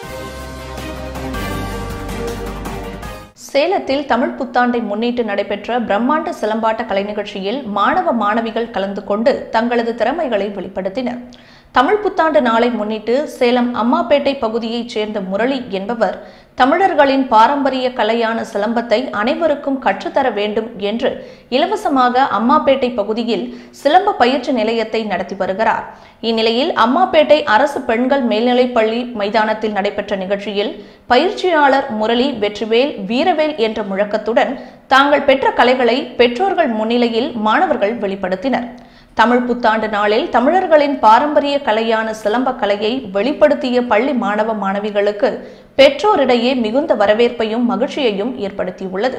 சேலத்தில் தமிழ் புத்தாண்டை முன்னிட்டு நடைபெற்ற பிரம்மாண்ட சிலம்பாட்ட கலை நிகழ்ச்சியில் மாணவ மாணவிகள் கலந்து கொண்டு தங்களது திறமைகளை வெளிப்படுத்தினர் தமிழ் புத்தாண்டு நாளை முன்னிட்டு சேலம் அம்மாப்பேட்டை பகுதியைச் சேர்ந்த முரளி என்பவர் தமிழர்களின் பாரம்பரிய கலையான சிலம்பத்தை அனைவருக்கும் கற்றுத்தர வேண்டும் என்று இலவசமாக அம்மாப்பேட்டை பகுதியில் சிலம்ப பயிற்சி நிலையத்தை நடத்தி வருகிறார் இந்நிலையில் அம்மாப்பேட்டை அரசு பெண்கள் மேல்நிலைப்பள்ளி மைதானத்தில் நடைபெற்ற நிகழ்ச்சியில் பயிற்சியாளர் முரளி வெற்றிவேல் வீரவேல் என்ற முழக்கத்துடன் தாங்கள் பெற்ற கலைகளை பெற்றோர்கள் முன்னிலையில் மாணவர்கள் வெளிப்படுத்தினர் தமிழ் புத்தாண்டு நாளில் தமிழர்களின் பாரம்பரிய கலையான சிலம்ப கலையை வெளிப்படுத்திய பள்ளி மாணவ மாணவிகளுக்கு பெற்றோரிடையே மிகுந்த வரவேற்பையும் மகிழ்ச்சியையும் ஏற்படுத்தியுள்ளது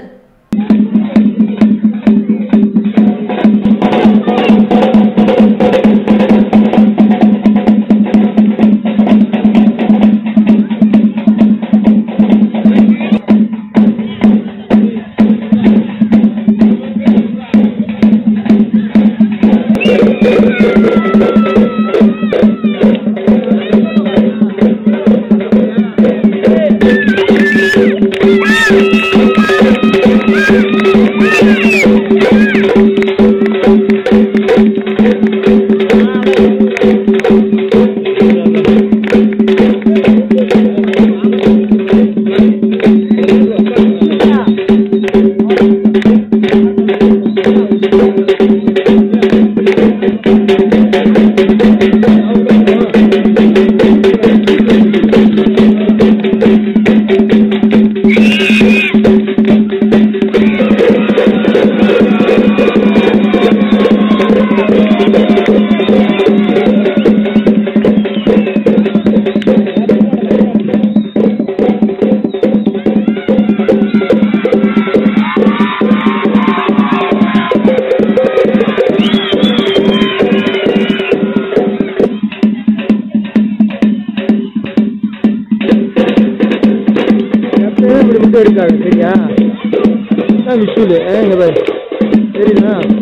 எப்பயுமே இப்படி மட்டும் இருக்காது சரியா விஷுவலு இங்க பாரு சரிங்களா